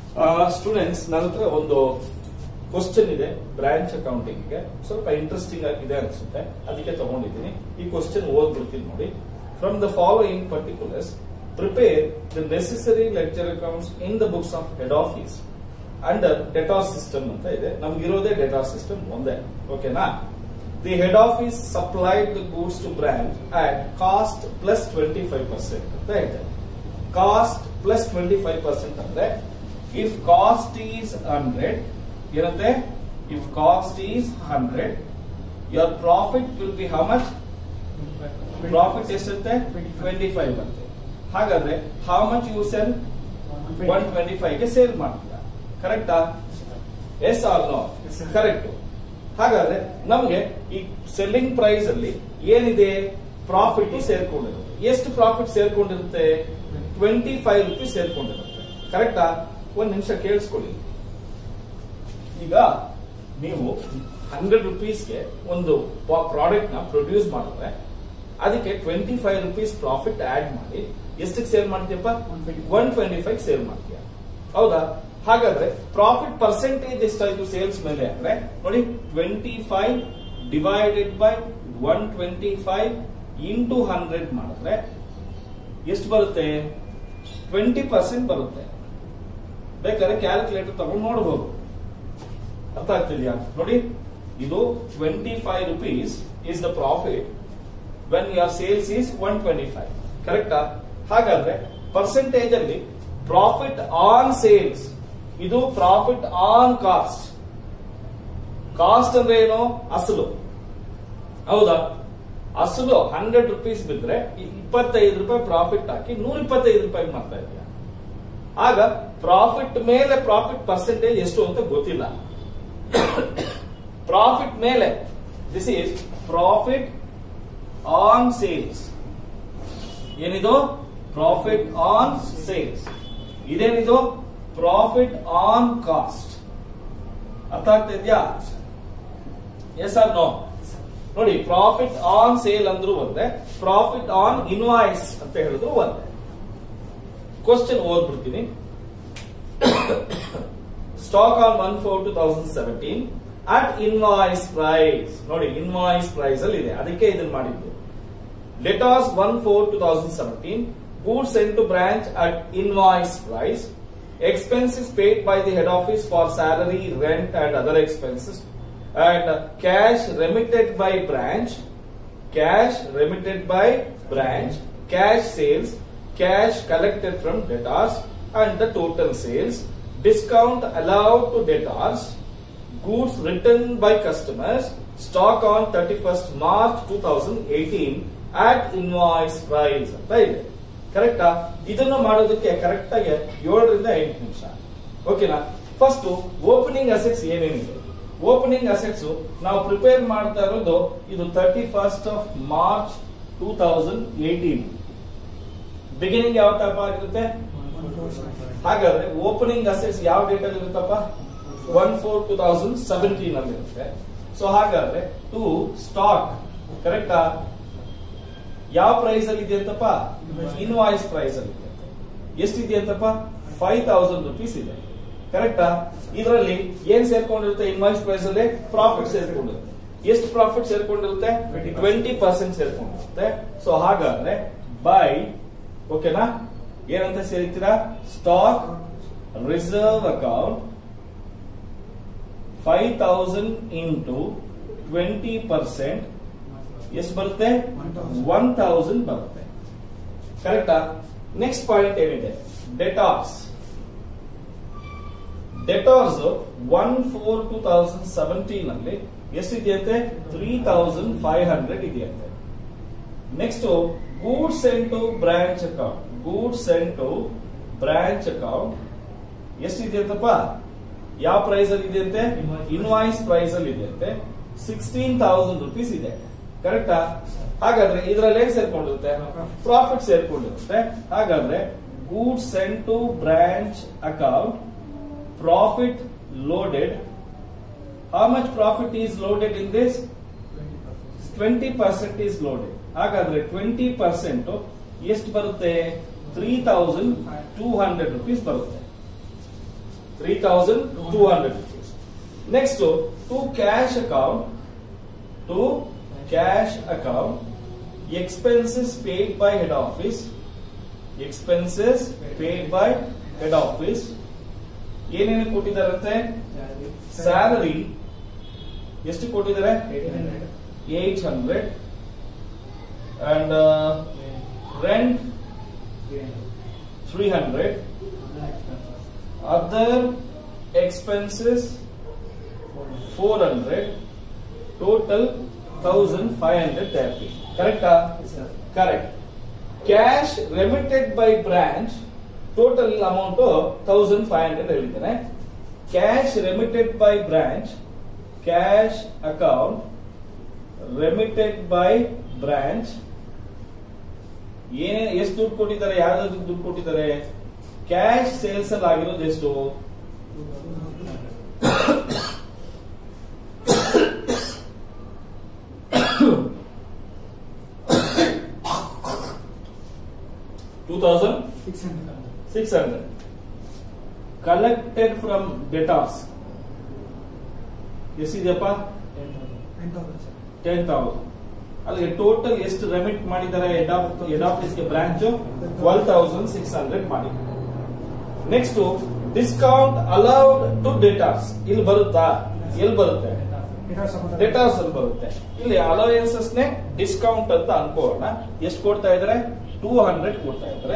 students ನನ್ನ ಹತ್ರ ಒಂದು ಕ್ವಶನ್ ಇದೆ ಬ್ರಾಂಚ್ ಅಕೌಂಟಿಂಗ್ ಗೆ ಸ್ವಲ್ಪ ಇಂಟ್ರೆಸ್ಟಿಂಗ್ ಆಗಿದೆ ಅನ್ಸುತ್ತೆ ಅದಕ್ಕೆ ತಗೊಂಡಿದ್ದೀನಿ ಈ ಕ್ವಶನ್ ಓದ್ಬಿಡ್ತೀನಿ ನೋಡಿ from the following particulars prepare the necessary ledger accounts in the books of head office under ಡೇಟಾ ಸಿಸ್ಟಮ್ ಅಂತ ಇದೆ ನಮ್ಗಿರೋದೇ ಡೇಟಾ ಸಿಸ್ಟಮ್ ಒಂದೇ ಓಕೆನಾ the head office supplied the goods to branch at cost plus twenty five percent ಅಂತ ಹೇಳ್ತಾರೆ cost plus twenty five percent ಅಂದ್ರೆ ಇಫ್ ಕಾಸ್ಟ್ ಈಸ್ ಹಂಡ್ರೆಡ್ ಏನಂತೆ if cost is hundred your profit will be how much profit ಎಷ್ಟಂತೆ twenty five ಅಂತೆ ಹಾಗಾದ್ರೆ how much you sell one twenty five ಗೆ sale ಮಾಡ್ತೀರಾ ಕರೆಕ್ಟಾ ಎಸ್ ಆರ್ ನೋ ಕರೆಕ್ಟ್ ಹಾಗಾದ್ರೆ ನಮಗೆ ಈ ಸೆಲ್ಲಿಂಗ್ ಪ್ರೈಸ್ ಅಲ್ಲಿ ಏನಿದೆ ಪ್ರಾಫಿಟ್ ಸೇರ್ಕೊಂಡಿರುತ್ತೆ ಎಷ್ಟು ಪ್ರಾಫಿಟ್ ಸೇರ್ಕೊಂಡಿರುತ್ತೆ ಟ್ವೆಂಟಿ ಫೈವ್ ರುಪೀಸ್ ಸೇರ್ಕೊಂಡಿರುತ್ತೆ ಕರೆಕ್ಟಾ ಒಂದ್ ನಿಮಿಷ ಕೇಳಿಸ್ಕೊಳ್ಳಿ ಈಗ ನೀವು ಹಂಡ್ರೆಡ್ ರುಪೀಸ್ಗೆ ಒಂದು ಪ್ರಾಡಕ್ಟ್ ನ ಪ್ರೊಡ್ಯೂಸ್ ಮಾಡಿದ್ರೆ ಅದಕ್ಕೆ twenty five rupees profit add ಮಾಡಿ ಎಷ್ಟಕ್ಕೆ ಸೇಲ್ ಮಾಡ್ತೀಯಪ್ಪ ಒನ್ ಟ್ವೆಂಟಿ ಫೈವ್ ಸೇಲ್ ಮಾಡ್ತೀಯ ಹೌದಾ ಹಾಗಾದ್ರೆ ಪ್ರಾಫಿಟ್ ಪರ್ಸೆಂಟೇಜ್ ಎಷ್ಟಾಯ್ತು ಸೇಲ್ಸ್ ಮೇಲೆ ಅಂದ್ರೆ ನೋಡಿ twenty five divided by one twenty five into hundred ಮಾಡಿದ್ರೆ ಎಷ್ಟು ಬರುತ್ತೆ ಟ್ವೆಂಟಿ ಪರ್ಸೆಂಟ್ ಬರುತ್ತೆ ಬೇಕಾದ್ರೆ ಕ್ಯಾಲ್ಕುಲೇಟರ್ ತಗೊಂಡು ನೋಡಬಹುದು ಅರ್ಥ ಆಗ್ತಿದ್ಯಾ ನೋಡಿ ಇದು twenty five rupees is the profit when your sales is one twenty five ಕರೆಕ್ಟಾ ಹಾಗಾದ್ರೆ ಪರ್ಸೆಂಟೇಜ್ ಅಲ್ಲಿ ಪ್ರಾಫಿಟ್ ಆನ್ ಸೇಲ್ಸ್ ಇದು ಪ್ರಾಫಿಟ್ ಆನ್ ಕಾಸ್ಟ್ ಕಾಸ್ಟ್ ಅಂದ್ರೆ ಏನು ಅಸಲು ಹೌದಾ ಅಸಲು ಹಂಡ್ರೆಡ್ ರುಪೀಸ್ ಬಿದ್ರೆ ಇಪ್ಪತ್ತೈದು ರೂಪಾಯಿ ಪ್ರಾಫಿಟ್ ಹಾಕಿ ನೂರ ಇಪ್ಪತ್ತೈದು ರೂಪಾಯಿ ಮಾಡ್ತಾ ಇದೆಯಾ ಆಗ ಪ್ರಾಫಿಟ್ ಮೇಲೆ ಪ್ರಾಫಿಟ್ ಪರ್ಸೆಂಟೇಜ್ ಎಷ್ಟು ಅಂತ ಗೊತ್ತಿಲ್ಲ ಪ್ರಾಫಿಟ್ ಮೇಲೆ this is profit on sales ಏನಿದು ಪ್ರಾಫಿಟ್ ಆನ್ ಸೇಲ್ಸ್ ಇದೇನಿದು ಪ್ರಾಫಿಟ್ ಆನ್ ಕಾಸ್ಟ್ ಅರ್ಥ ಆಗ್ತಾ ಇದೆಯಾ ಎಸ್ ಆರ್ ನೋ ನೋಡಿ ಪ್ರಾಫಿಟ್ ಆನ್ ಸೇಲ್ ಅಂದ್ರೂ ಒಂದೇ ಪ್ರಾಫಿಟ್ ಆನ್ ಇನ್ವಾಯ್ಸ್ ಅಂತ ಹೇಳಿದ್ರು ಒಂದೇ ಕ್ವಶನ್ ಓದ್ಬಿಡ್ತೀನಿ stock on one four two thousand seventeen at invoice price ನೋಡಿ ಇನ್ವಾಯ್ಸ್ ಪ್ರೈಸ್ ಅಲ್ಲಿ ಇದೆ ಅದಕ್ಕೆ ಇದನ್ನ ಮಾಡಿದ್ದು let us one four two thousand seventeen goods sent to branch at invoice price expenses paid by the head office for salary, rent and other expenses and cash remitted by branch, cash remitted by branch, cash sales, cash collected from debtors and the total sales, discount allowed to debtors, goods returned by customers, stock on 31st March 2018 at invoice price ಅಂತ ಇದೆ ಕರೆಕ್ಟಾ ಇದನ್ನು ಮಾಡೋದಕ್ಕೆ correct ಆಗಿ ಏಳರಿಂದ ಎಂಟು ನಿಮಿಷ ಓಕೆನಾ ಫಸ್ಟ್ ಓಪನಿಂಗ್ ಅಸೆಟ್ಸ್ ಏನೇನಿದೆ ಓಪನಿಂಗ್ ಅಸೆಟ್ಸ್ ನಾವು ಪ್ರಿಪೇರ್ ಮಾಡ್ತಾ ಇರೋದು ಇದು thirty first of March two thousand eighteen beginning ಯಾವ ಟೈಪ್ ಆಗಿರುತ್ತೆ ಹಾಗಾದ್ರೆ ಓಪನಿಂಗ್ ಅಸೆಟ್ಸ್ ಯಾವ ಡೇಟ್ ಅಲ್ಲಿ ಇರುತ್ತಪ್ಪ one four two thousand seventeen ಅಲ್ಲಿ ಇರುತ್ತೆ ಸೊ ಹಾಗಾದ್ರೆ ಟು ಸ್ಟಾಕ್ ಕರೆಕ್ಟಾ ಯಾವ ಪ್ರೈಸ್ ಅಲ್ಲಿ ಇದೆ ಅಂತಪ್ಪ ಇನ್ವಾಯ್ಸ್ ಪ್ರೈಸ್ ಅಲ್ಲಿ ಇದೆ ಎಷ್ಟಿದೆ ಅಂತಪ್ಪ ಫೈವ್ ತೌಸಂಡ್ ರುಪೀಸ್ ಇದೆ ಕರೆಕ್ಟಾ ಇದರಲ್ಲಿ ಏನ್ ಸೇರ್ಕೊಂಡಿರುತ್ತೆ ಇನ್ವಾಯ್ಸ್ ಪ್ರೈಸ್ ಅಲ್ಲಿ ಪ್ರಾಫಿಟ್ ಸೇರ್ಕೊಂಡಿರುತ್ತೆ ಎಷ್ಟು ಪ್ರಾಫಿಟ್ ಸೇರ್ಕೊಂಡಿರುತ್ತೆ ಟ್ವೆಂಟಿ ಪರ್ಸೆಂಟ್ ಸೇರ್ಕೊಂಡಿರುತ್ತೆ ಸೊ ಹಾಗಾದ್ರೆ ಬೈ ಓಕೆನಾ ಏನಂತ ಸೇರಿತೀರಾ stock reserve account five thousand into twenty percent ಎಷ್ಟು ಬರುತ್ತೆ ಒನ್ ತೌಸಂಡ್ ಬರುತ್ತೆ ಕರೆಕ್ಟಾ ನೆಕ್ಸ್ಟ್ ಪಾಯಿಂಟ್ ಏನಿದೆ debtors debtors one four two thousand seventeen ಅಲ್ಲಿ ಎಷ್ಟಿದೆಯಂತೆ ತ್ರೀ ತೌಸಂಡ್ ಫೈವ್ ಹಂಡ್ರೆಡ್ ಇದೆಯಂತೆ next goods sent to branch account goods sent to branch account ಎಷ್ಟಿದೆಯಂತಪ್ಪ ಯಾವ ಪ್ರೈಸ್ ಅಲ್ಲಿ ಇದೆಯಂತೆ ಇನ್ವಾಯ್ಸ್ ಪ್ರೈಸ್ ಅಲ್ಲಿ ಇದೆಯಂತೆ ಸಿಕ್ಸ್ಟೀನ್ ತೌಸಂಡ್ ರುಪೀಸ್ ಇದೆ ಕರೆಕ್ಟಾ ಹಾಗಾದ್ರೆ ಇದರಲ್ಲಿ ಏನ್ ಸೇರ್ಕೊಂಡಿರುತ್ತೆ ಪ್ರಾಫಿಟ್ ಸೇರ್ಕೊಂಡಿರುತ್ತೆ ಹಾಗಾದ್ರೆ goods sent to branch account profit loaded how much profit is loaded in this twenty percent is loaded ಹಾಗಾದ್ರೆ ಟ್ವೆಂಟಿ ಪರ್ಸೆಂಟ್ ಎಷ್ಟು ಬರುತ್ತೆ three thousand two hundred rupees ಬರುತ್ತೆ three thousand two hundred rupees next to cash account to cash account expenses paid by head office expenses paid by head office ಏನೇನು ಕೊಟ್ಟಿದ್ದಾರಂತೆ salary ಎಷ್ಟು ಕೊಟ್ಟಿದ್ದಾರೆ eight hundred and rent three hundred other expenses four hundred total thousand five hundred thirty ಕರೆಕ್ಟಾ correct cash remitted by branch total amount thousand five hundred ಹೇಳಿದ್ದೇನೆ cash remitted by branch cash account remitted by branch ಏನೇ ಎಷ್ಟು ದುಡ್ಡು ಕೊಟ್ಟಿದ್ದಾರೆ ಯಾವ್ದಾದ್ರು ದುಡ್ಡು ಕೊಟ್ಟಿದ್ದಾರೆ cash sales ಅಲ್ಲಿ ಆಗಿರೋದು ಎಷ್ಟು two thousand six hundred collected from debtors ಎಷ್ಟಿದೆಯಪ್ಪ ಟೆನ್ ತೌಸಂಡ್ ಅಲ್ಲಿಗೆ ಟೋಟಲ್ ಎಷ್ಟು ರೆಮಿಟ್ ಮಾಡಿದ್ದಾರೆ ಹೆಡ್ ಆಫ್ ಹೆಡ್ ಆಫೀಸ್ಗೆ branch twelve thousand six hundred ಮಾಡಿ next discount allowed to debtors ಇಲ್ಲಿ ಬರುತ್ತಾ ಎಲ್ಲಿ ಬರುತ್ತೆ ಡೇಟಾಸ್ ಅಲ್ಲಿ ಬರುತ್ತೆ ಇಲ್ಲಿ ಅಲೋಯನ್ಸಸ್ ನೇ ಡಿಸ್ಕೌಂಟ್ ಅಂತ ಅನ್ಕೋಣ ಎಷ್ಟು ಕೊಡ್ತಾ ಇದಾರೆ ಟೂ ಹಂಡ್ರೆಡ್ ಕೊಡ್ತಾ ಇದಾರೆ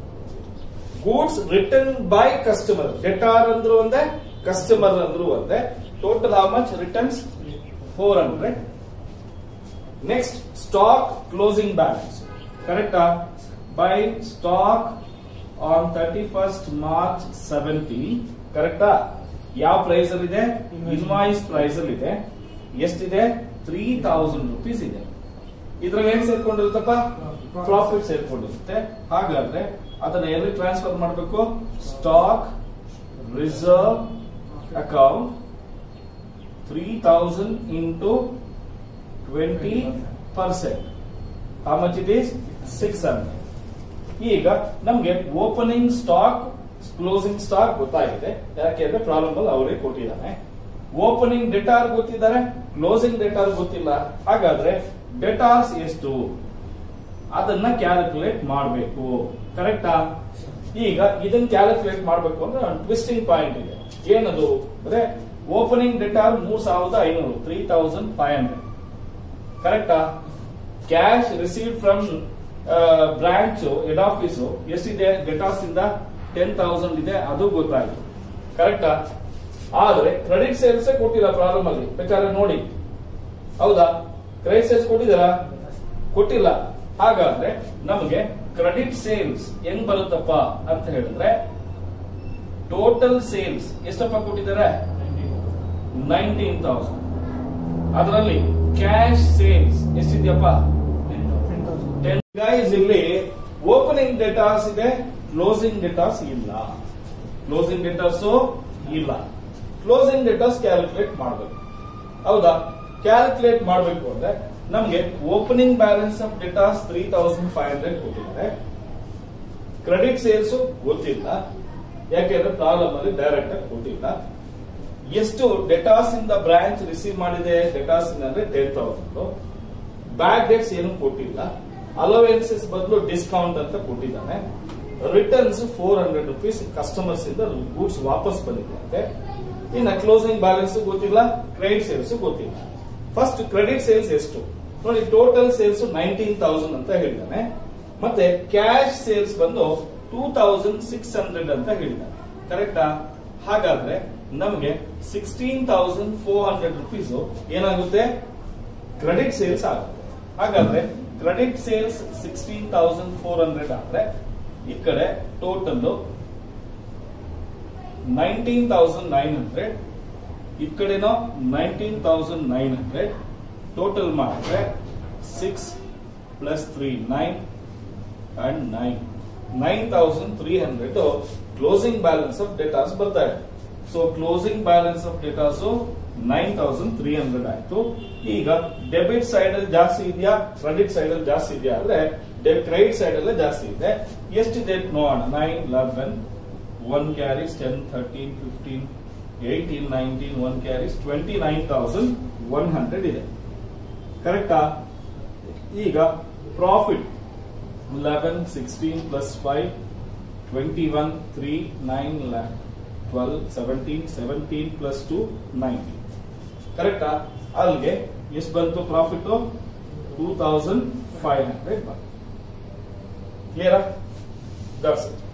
goods return by customer debtor ಅಂದ್ರು ಒಂದೇ ಕಸ್ಟಮರ್ ಅಂದ್ರು ಒಂದೇ total how much returns four hundred next stock closing balance ಕರೆಕ್ಟಾ by stock on thirty first March seventeen ಕರೆಕ್ಟಾ ಯಾವ ಪ್ರೈಸ್ ಅಲ್ಲಿ ಇದೆ ಇನ್ವಾಯ್ಸ್ ಪ್ರೈಸ್ ಅಲ್ಲಿ ಇದೆ ಎಷ್ಟಿದೆ ತ್ರೀ ತೌಸಂಡ್ ರುಪೀಸ್ ಇದೆ ಇದ್ರಲ್ಲಿ ಏನ್ ಸೇರ್ಕೊಂಡಿರುತ್ತಪ್ಪ ಪ್ರಾಫಿಟ್ ಸೇರ್ಕೊಂಡಿರುತ್ತೆ ಹಾಗಾದ್ರೆ ಅದನ್ನ ಎಲ್ಲಿ ಟ್ರಾನ್ಸ್ಫರ್ ಮಾಡಬೇಕು stock reserve account three thousand into twenty percent how much it is six hundred ಈಗ ನಮ್ಗೆ ಓಪನಿಂಗ್ ಸ್ಟಾಕ್ ಕ್ಲೋಸಿಂಗ್ ಸ್ಟಾಕ್ ಗೊತ್ತಾಗಿದೆ ಯಾಕೆಂದ್ರೆ ಪ್ರಾಬ್ಲಮ್ ಅಲ್ಲಿ ಅವರೇ ಕೊಟ್ಟಿದ್ದಾನೆ ಓಪನಿಂಗ್ ಡೆಟಾರ್ ಗೊತ್ತಿದ್ದಾರೆ ಕ್ಲೋಸಿಂಗ್ ಡೆಟಾರ್ ಗೊತ್ತಿಲ್ಲ ಹಾಗಾದ್ರೆ ಡೆಟಾರ್ಸ್ ಎಷ್ಟು ಅದನ್ನ ಕ್ಯಾಲ್ಕುಲೇಟ್ ಮಾಡಬೇಕು ಕರೆಕ್ಟಾ ಈಗ ಇದನ್ನ ಕ್ಯಾಲ್ಕುಲೇಟ್ ಮಾಡಬೇಕು ಅಂದ್ರೆ ಒಂದು ಟ್ವಿಸ್ಟಿಂಗ್ ಪಾಯಿಂಟ್ ಇದೆ ಏನದು ಅಂದ್ರೆ ಓಪನಿಂಗ್ ಡೆಟಾರ್ ಮೂರ್ ಸಾವಿರದ ಐನೂರು ತ್ರೀ ತೌಸಂಡ್ ಫೈವ್ ಹಂಡ್ರೆಡ್ ಕರೆಕ್ಟಾ cash receive from branch head office ಎಷ್ಟಿದೆ ಡೆಟಾಸ್ ಇಂದ ಟೆನ್ ತೌಸಂಡ್ ಇದೆ ಅದು ಗೊತ್ತಾಯ್ತು ಕರೆಕ್ಟಾ ಆದ್ರೆ ಕ್ರೆಡಿಟ್ ಸೇಲ್ಸ್ ಕೊಟ್ಟಿಲ್ಲ ಪ್ರಾಬ್ಲಮ್ ಅಲ್ಲಿ ಬೇಕಾದ್ರೆ ನೋಡಿ ಹೌದಾ ಕ್ರೆಡಿಟ್ ಸೇಲ್ಸ್ ಕೊಟ್ಟಿದ್ದೀರಾ ಕೊಟ್ಟಿಲ್ಲ ಹಾಗಾದ್ರೆ ನಮಗೆ ಕ್ರೆಡಿಟ್ ಸೇಲ್ಸ್ ಹೆಂಗ್ ಬರುತ್ತಪ್ಪ ಅಂತ ಹೇಳಿದ್ರೆ ಟೋಟಲ್ ಸೇಲ್ಸ್ ಎಷ್ಟಪ್ಪ ಕೊಟ್ಟಿದ್ದಾರೆ ನೈನ್ಟೀನ್ ತೌಸಂಡ್ ಅದರಲ್ಲಿ ಕ್ಯಾಶ್ ಸೇಲ್ಸ್ ಎಷ್ಟಿದೆಯಪ್ಪ ಟೆನ್ ಗೈಸ್ ಇಲ್ಲಿ ಓಪನಿಂಗ್ ಡೇಟಾಸ್ ಇದೆ ಕ್ಲೋಸಿಂಗ್ ಡೇಟಾಸ್ ಇಲ್ಲ ಕ್ಲೋಸಿಂಗ್ ಡೇಟಾಸ್ ಇಲ್ಲ ಕ್ಲೋಸಿಂಗ್ ಡೇಟಾಸ್ ಕ್ಯಾಲ್ಕುಲೇಟ್ ಮಾಡಬೇಕು ಹೌದಾ ಕ್ಯಾಲ್ಕುಲೇಟ್ ಮಾಡಬೇಕು ಅಂದ್ರೆ ನಮಗೆ opening balance of debtors three thousand five hundred ಕೊಟ್ಟಿದ್ದಾರೆ ಕ್ರೆಡಿಟ್ ಸೇಲ್ಸ್ ಗೊತ್ತಿಲ್ಲ ಯಾಕೆಂದ್ರೆ ಪ್ರಾಬ್ಲಮ್ ಅಲ್ಲಿ ಡೈರೆಕ್ಟ್ ಆಗಿ ಕೊಟ್ಟಿಲ್ಲ ಎಷ್ಟು ಡೆಟಾಸ್ ಇಂದ ಬ್ರಾಂಚ್ ರಿಸೀವ್ ಮಾಡಿದೆ ಡೆಟಾಸ್ ಅಂದ್ರೆ ಟೆನ್ ತೌಸಂಡ್ ಬ್ಯಾಡ್ ಡೇಟ್ಸ್ ಏನು ಕೊಟ್ಟಿಲ್ಲ ಅಲೋವೆನ್ಸಸ್ ಬದಲು ಡಿಸ್ಕೌಂಟ್ ಅಂತ ಕೊಟ್ಟಿದ್ದಾನೆ returns four hundred rupees customers ಇಂದ ಗೂಡ್ಸ್ ವಾಪಸ್ ಬಂದಿದೆ ಅಂತೆ ಇನ್ನ ಕ್ಲೋಸಿಂಗ್ ಬ್ಯಾಲೆನ್ಸ್ ಗೊತ್ತಿಲ್ಲ ಕ್ರೆಡಿಟ್ ಸೇಲ್ಸ್ ಗೊತ್ತಿಲ್ಲ ಫಸ್ಟ್ ಕ್ರೆಡಿಟ್ ಸೇಲ್ಸ್ ಎಷ್ಟು ನೋಡಿ ಟೋಟಲ್ ಸೇಲ್ಸ್ ನೈನ್ಟೀನ್ ತೌಸಂಡ್ ಅಂತ ಹೇಳಿದ್ದಾನೆ ಮತ್ತೆ ಕ್ಯಾಶ್ ಸೇಲ್ಸ್ ಬಂದು ಟೂ ತೌಸಂಡ್ ಸಿಕ್ಸ್ ಹಂಡ್ರೆಡ್ ಅಂತ ಹೇಳಿದ್ದಾನೆ ಕರೆಕ್ಟಾ ಹಾಗಾದ್ರೆ ನಮಗೆ sixteen thousand four hundred rupees ಏನಾಗುತ್ತೆ ಕ್ರೆಡಿಟ್ ಸೇಲ್ಸ್ ಆಗುತ್ತೆ ಹಾಗಾದ್ರೆ credit sales sixteen thousand four hundred ಆದ್ರೆ ಈ ಕಡೆ total nineteen thousand nine hundred ಈ ಕಡೆನೋ nineteen thousand nine hundred total ಮಾಡಿದ್ರೆ six plus three nine and nine nine thousand three hundred closing balance of debtors ಬರ್ತಾ ಇದೆ so closing balance of debtors nine thousand three hundred ಆಯ್ತು ಈಗ debit side ಅಲ್ಲಿ ಜಾಸ್ತಿ ಇದೆಯಾ credit side ಅಲ್ಲಿ ಜಾಸ್ತಿ ಇದೆಯಾ ಅಂದ್ರೆ ಕ್ರೆಡಿಟ್ ಸೈಡ್ ಅಲ್ಲೇ ಜಾಸ್ತಿ ಇದೆ ಎಷ್ಟಿದೆ ನೋಡೋಣ nine eleven one carries ten thirteen fifteen eighteen nineteen one carries twenty nine thousand one hundred ಇದೆ ಕರೆಕ್ಟಾ ಈಗ profit eleven sixteen plus five twenty one three nine twelve seventeen seventeen plus two nineteen ಕರೆಕ್ಟಾ ಅಲ್ಲಿಗೆ ಎಷ್ಟು ಬಂತು profit two thousand five hundred ಬಂತು ಕ್ಲಿಯರಾ that's it